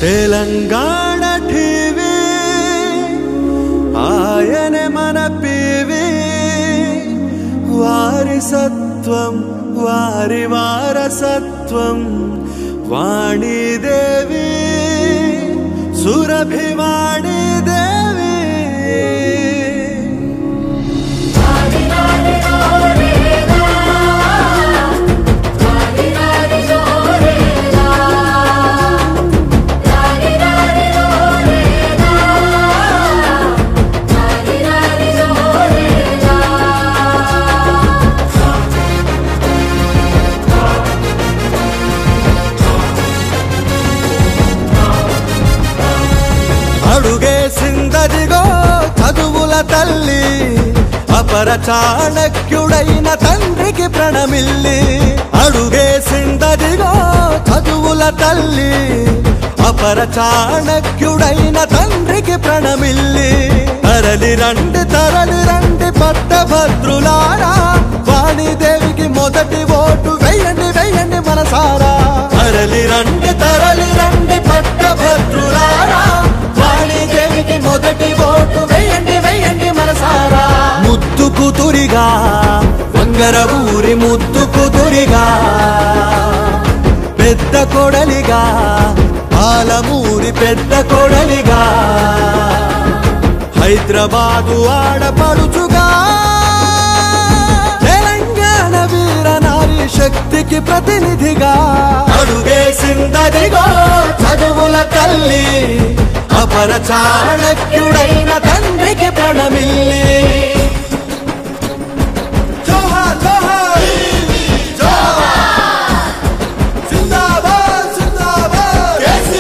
తెలంగాణ ఠీవీ ఆయనే మన పీవి వారిసత్వం వారి వారసత్వం వాణీదేవి సురభివాణి దేవి అడుగేసిందదిగో చదువుల తల్లి అపర చాణక్యుడైన తండ్రికి ప్రణమిల్లి అడుగేసిందదిగో చదువుల తల్లి అపర చాణక్యుడైన తండ్రికి ప్రణమిల్లి తరలి రండి తరలి రండి పట్టభద్రులారా వాణిదేవికి మొదటి ఓటు వెయ్యండి వెయ్యండి మనసారా తరలి రండి తరలి రండి పట్టభద్రులారా వాణిదేవికి మొదటి ఓటు వెయ్యండి వెయ్యండి మనసారా ముద్దు కుతురిగా వంగర ఊరి ముద్దు కుతురిగా పెద్ద కొడలిగా పాలమూరి పెద్ద కొడలిగా హైదరాబాదు ఆడపడుచుగా తెలంగాణ వీర నారీ శక్తికి ప్రతినిధిగా అడుగేసిందదిగో చదువుల తల్లి అపర చాణక్యుడైన తండ్రికి ప్రణమిల్లి జోహార్ జోహార్ జోహార్ జిందాబాద్ జిందాబాద్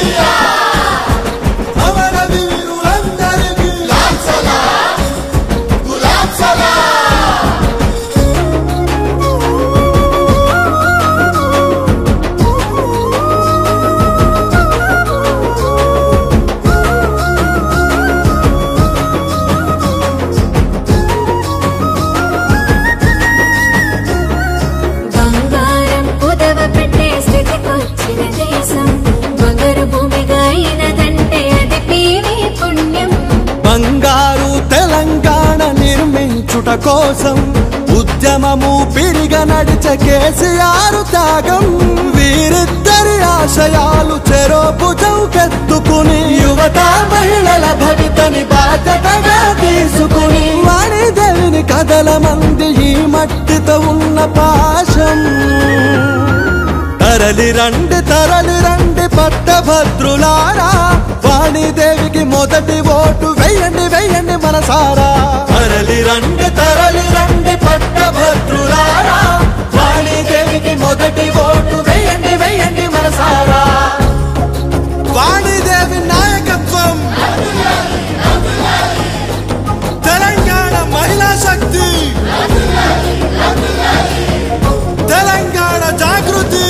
అమర వీరులందరికీ బంగారం కుదవ పెట్టే స్థితికొచ్చిన దేశం బంగారు భూమిగా అయినదంటే అది పీవే పుణ్యం బంగారు తెలంగాణ నిర్మించుట కోసం ఉద్యమము పిరిగా నడిచ కేసీఆర్ త్యాగం వీరిద్దరి ఆశయాలు చెరో భుజంకెత్తుకుని యువత మహిళల భవితని బాధ్యతగా తీసుకుని వాణిదేవిని కథల మంది ఈ మట్టితో ఉన్న పాశం తరలి రండి తరలి రండి పట్టభద్రులారా వాణిదేవికి మొదటి ఓటు వెయ్యండి వెయ్యండి మనసారా తరలి రండి తరలి రండి పట్టభద్రులారా వాణిదేవికి మొదటి ఓటు వెయ్యండి వెయ్యండి మనసారా వాణిదేవి నాయకత్వం తెలంగాణ మహిళా శక్తి తెలంగాణ జాగృతి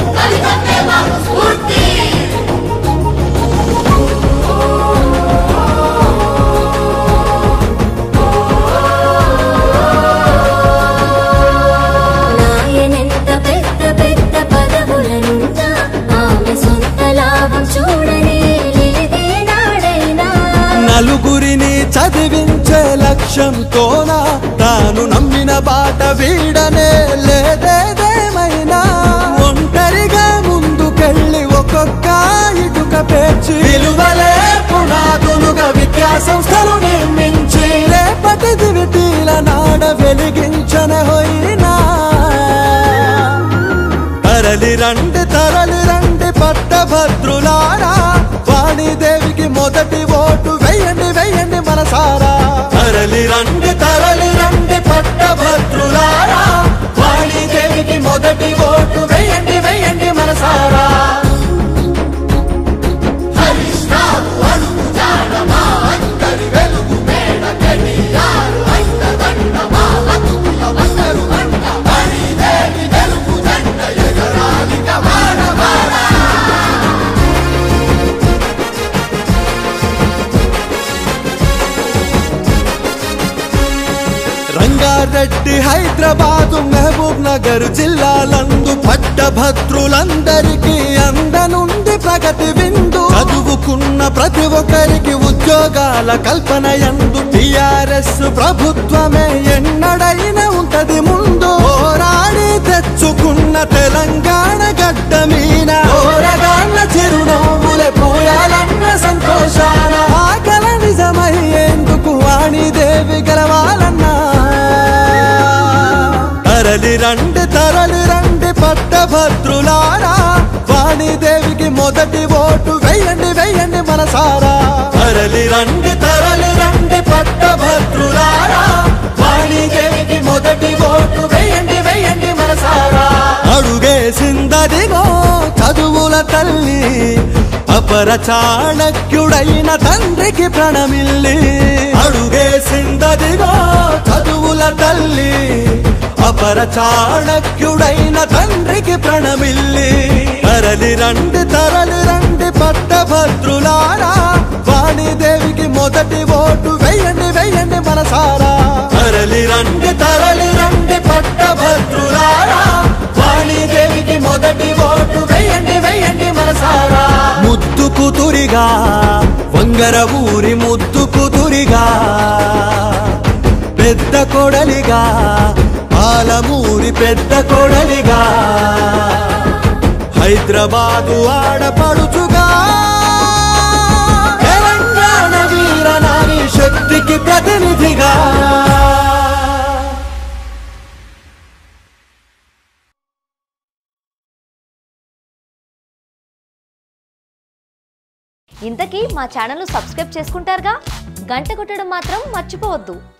నాయనెంత పెద్ద పెద్ద పదవులనున్నా ఆమె సొంత లాభం చూడనే లేదే నాడైనా నలుగురిని చదివించే లక్ష్యంతోన తాను నమ్మిన బాట వీడనే లేదేదేమైనా ఒంటరిగా ముందుకెళ్ళి ఒక్కొక్క ఇటుక పేర్చి విలువలే పునాదులుగా విద్యా సంస్థలు నిర్మించి రేపటి దివిటీల నాడ వెలిగించన హోయినా తరలి రండి తరలి రండి పట్టభద్రులారా వాణిదేవికి మొదటి ఓటు వెయ్యండి వెయ్యండి మనసారా తరలి రండి తరలి రండి పట్టభద్రులారా వాణిదేవికి మొదటి ఓటు వెయ్యండి వెయ్యండి మనసారా రంగారెడ్డి హైదరాబాదు మహబూబ్ నగర్ జిల్లాలందు పట్టభద్రులందరికీ అందనుంది ప్రగతి ప్రగతి విందు చదువుకున్న ప్రతి ఒక్కరికి ఉద్యోగాల కల్పన ఎందు టిఆర్ఎస్ ప్రభుత్వమే ఎన్నడైన ఉంటది ముందు పోరాడి తెచ్చుకున్న తెలంగాణ గడ్డ మీద పోరగాళ్ళ చిరునవ్వులే పోయాలన్న సంతోషాన ఆకల నిజమయ్యేందుకు వాణిదేవి గెలవాలన్నా తరలి రండి తరలి రండి పట్టభద్రులారా వాణిదేవికి మొదటి ఓటు వెయ్యండి వెయ్యండి మనసారా తరలి రండి తరలి రండి పట్టభద్రులారా వాణిదేవికి మొదటి ఓటు వెయ్యండి వెయ్యండి మనసారా అడుగేసిందదిగో చదువుల తల్లి అపర చాణక్యుడైన తండ్రికి ప్రణమిల్లి అడుగేసిందదిగో చదువుల తల్లి అపర చాణక్యుడైన తండ్రికి ప్రణమిల్లి తరలి రండి తరలి రండి పట్టభద్రులారా వాణిదేవికి మొదటి ఓటు వెయ్యండి వెయ్యండి మనసారా తరలి రండి తరలి రండి పట్టభద్రులారా వాణిదేవికి మొదటి ఓటు వెయ్యండి వెయ్యండి మనసారా ముద్దు కుతురిగా వంగర ఊరి ముద్దు కుతురిగా పెద్ద కొడలిగా పాలమూరి పెద్ద కొడలిగా హైదరాబాదు ఆడపడుచుగా తెలంగాణ వీర నారీ శక్తికి ప్రతినిధిగా ఇంతకీ మా ఛానల్ సబ్స్క్రైబ్ చేసుకుంటారుగా గంట కొట్టడం మాత్రం మర్చిపోవద్దు